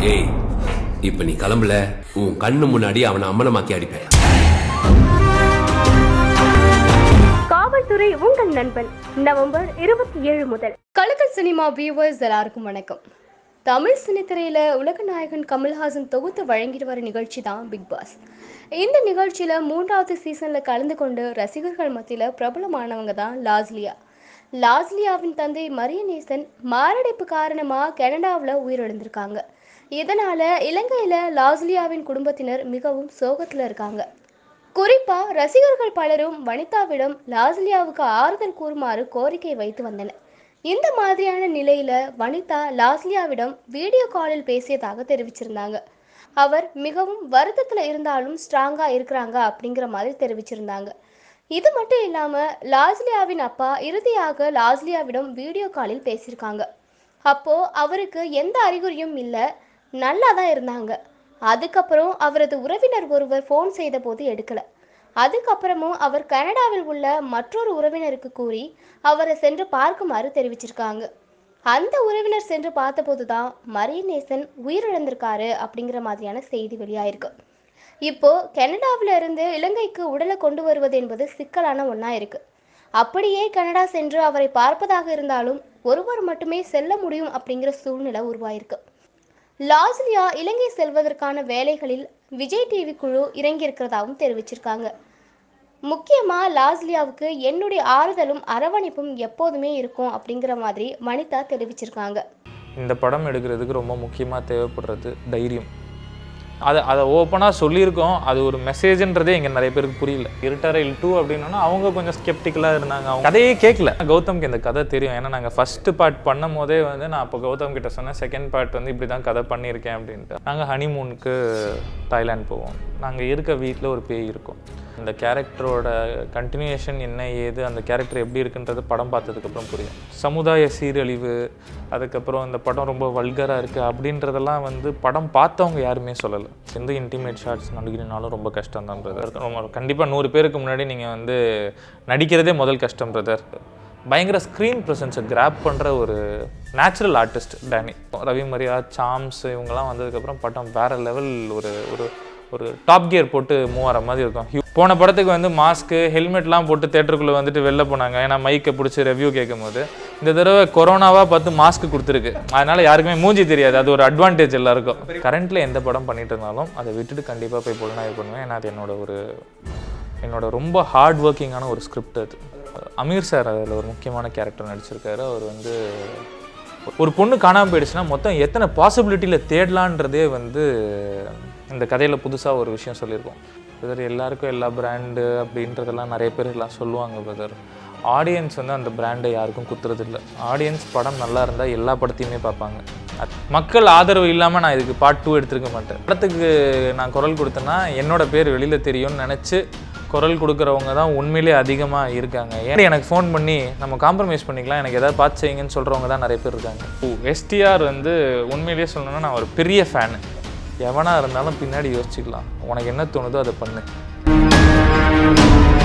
ஏய் இப்ப நீ கிளம்பல உன் கண்ணு முன்னாடி அவனை அம்மனமாக்கி அடிப்பேன் காவல்துறை உங்கள் நண்பன் நவம்பர் இருபத்தி ஏழு முதல் கலக்கல் சினிமா வியூவர்ஸ் எல்லாருக்கும் வணக்கம் தமிழ் சினித்திரையில உலக நாயகன் கமல்ஹாசன் தொகுத்து வழங்கிட்டு வர நிகழ்ச்சி தான் பிக் பாஸ் இந்த நிகழ்ச்சியில மூன்றாவது சீசன்ல கலந்து கொண்டு ரசிகர்கள் மத்தியில பிரபலமானவங்க தான் லாஸ்லியா லாஸ்லியாவின் தந்தை மரியநேசன் மாரடைப்பு காரணமா கனடாவில் உயிரிழந்திருக்காங்க இதனால இலங்கையில லாஸ்லியாவின் குடும்பத்தினர் மிகவும் சோகத்துல இருக்காங்க குறிப்பா ரசிகர்கள் பலரும் வனிதாவிடம் லாஸ்லியாவுக்கு ஆறுதல் கூறுமாறு கோரிக்கை வைத்து வந்தனர் இந்த மாதிரியான நிலையில வனிதா லாஸ்லியாவிடம் வீடியோ காலில் பேசியதாக தெரிவிச்சிருந்தாங்க அவர் மிகவும் வருத்தத்துல இருந்தாலும் ஸ்ட்ராங்கா இருக்கிறாங்க அப்படிங்கிற மாதிரி தெரிவிச்சிருந்தாங்க இது மட்டும் இல்லாம லாஸ்லியாவின் அப்பா இறுதியாக லாஸ்லியாவிடம் வீடியோ காலில் பேசியிருக்காங்க அப்போ அவருக்கு எந்த அறிகுறியும் இல்லை நல்லா தான் இருந்தாங்க அதுக்கப்புறம் அவரது உறவினர் ஒருவர் ஃபோன் செய்தபோது எடுக்கல அதுக்கப்புறமும் அவர் கனடாவில் உள்ள மற்றொரு உறவினருக்கு கூறி அவரை சென்று பார்க்குமாறு தெரிவிச்சிருக்காங்க அந்த உறவினர் சென்று பார்த்தபோது தான் மரியநேசன் உயிரிழந்திருக்காரு அப்படிங்கிற மாதிரியான செய்தி வெளியாயிருக்கு இப்போ கனடாவில் இருந்து இலங்கைக்கு உடலை கொண்டு வருவது என்பது சிக்கலான ஒன்றா இருக்கு அப்படியே கனடா சென்று அவரை பார்ப்பதாக இருந்தாலும் ஒருவர் மட்டுமே செல்ல முடியும் அப்படிங்கிற சூழ்நிலை உருவாயிருக்கு லாஸ்லியா இலங்கை செல்வதற்கான வேலைகளில் விஜய் டிவி குழு இறங்கியிருக்கிறதாவும் தெரிவிச்சிருக்காங்க முக்கியமா லாஸ்லியாவுக்கு என்னுடைய ஆறுதலும் அரவணைப்பும் எப்போதுமே இருக்கும் அப்படிங்கிற மாதிரி வனிதா தெரிவிச்சிருக்காங்க இந்த படம் எடுக்கிறதுக்கு ரொம்ப முக்கியமாக தேவைப்படுறது தைரியம் அதை அதை ஓப்பனாக சொல்லியிருக்கோம் அது ஒரு மெசேஜ்ன்றதே இங்கே நிறைய பேருக்கு புரியல இருட்டரைல் டூ அப்படின்னா அவங்க கொஞ்சம் ஸ்கெப்டிக்கலாக இருந்தாங்க அவங்க கதையே கேட்கல கௌதம்க்கு இந்த கதை தெரியும் ஏன்னா நாங்கள் ஃபஸ்ட்டு பார்ட் பண்ணும் போதே வந்து நான் அப்போ கௌதம் கிட்ட சொன்னேன் செகண்ட் பார்ட் வந்து இப்படி தான் கதை பண்ணியிருக்கேன் அப்படின்ட்டு நாங்கள் ஹனிமூனுக்கு தாய்லாந்து போவோம் நாங்கள் இருக்க வீட்டில் ஒரு பேய் இருக்கும் அந்த கேரக்டரோட கண்டினியூஷன் என்ன ஏது அந்த கேரக்டர் எப்படி இருக்குன்றது படம் பார்த்ததுக்கப்புறம் புரியும் சமுதாய சீரழிவு அதுக்கப்புறம் இந்த படம் ரொம்ப வல்கராக இருக்குது அப்படின்றதெல்லாம் வந்து படம் பார்த்தவங்க யாருமே சொல்லலை எந்த இன்டிமேட் ஷார்ட்ஸ் நடிக்கிறனாலும் ரொம்ப கஷ்டம் தான் பிரதர் ரொம்ப கண்டிப்பாக நூறு பேருக்கு முன்னாடி நீங்கள் வந்து நடிக்கிறதே முதல் கஷ்டம் பிரதர் பயங்கர ஸ்க்ரீன் ப்ரெசன்ஸை கிராப் பண்ணுற ஒரு natural artist Danny Ravi Maria Sams இவங்கெல்லாம் வந்ததுக்கப்புறம் படம் வேறு லெவல் ஒரு ஒரு ஒரு டாப் கியர் போட்டு மூவ் ஆகிற மாதிரி இருக்கும் ஹியூ- போன படத்துக்கு வந்து மாஸ்க்கு ஹெல்மெட்லாம் போட்டு தேட்டருக்குள்ளே வந்துட்டு வெளில போனாங்க ஏன்னா மைக்கை பிடிச்சி ரெவ்யூ கேட்கும்போது இந்த தடவை கொரோனாவாக பார்த்து மாஸ்க் கொடுத்துருக்கு அதனால யாருக்குமே மூஞ்சி தெரியாது அது ஒரு அட்வான்டேஜ் எல்லாருக்கும் கரண்ட்டில் எந்த படம் பண்ணிட்டு இருந்தாலும் அதை விட்டுட்டு கண்டிப்பாக போய் புலனாய்வு பண்ணுவேன் ஏன்னா அது என்னோட ஒரு என்னோட ரொம்ப ஹார்ட் ஒர்க்கிங்கான ஒரு ஸ்கிரிப்ட் அது அமீர் சார் அதில் ஒரு முக்கியமான கேரக்டர் நடிச்சிருக்காரு அவர் வந்து ஒரு பொண்ணு காணாமல் போயிடுச்சுன்னா மொத்தம் எத்தனை பாசிபிலிட்டியில் தேடலான்றதே வந்து இந்த கதையில் புதுசாக ஒரு விஷயம் சொல்லியிருக்கோம் பிரதர் எல்லாருக்கும் எல்லா பிராண்டு அப்படின்றதெல்லாம் நிறைய பேர் எல்லாம் சொல்லுவாங்க பிரதர் ஆடியன்ஸ் வந்து அந்த பிராண்டை யாருக்கும் குத்துறதில்ல ஆடியன்ஸ் படம் நல்லா இருந்தால் எல்லா படத்தையுமே பார்ப்பாங்க அத்- மக்கள் ஆதரவு இல்லாமல் நான் இதுக்கு பார்ட் டூ எடுத்திருக்க மாட்டேன் படத்துக்கு நான் குரல் கொடுத்தேன்னா என்னோட பேர் வெளியில் தெரியும்னு நினச்சி குரல் கொடுக்குறவங்க தான் உண்மையிலேயே அதிகமாக இருக்காங்க ஏன்னா எனக்கு ஃபோன் பண்ணி நம்ம காம்ப்ரமைஸ் பண்ணிக்கலாம் எனக்கு எதாவது பார்த்து செய்யுங்கன்னு சொல்கிறவங்க தான் நிறைய பேர் இருக்காங்க எஸ்டிஆர் வந்து உண்மையிலேயே சொல்லணும்னா நான் ஒரு பெரிய ஃபேனு எவனாக இருந்தாலும் பின்னாடி யோசிச்சுக்கலாம் உனக்கு என்ன தோணுதோ அதை பண்ணு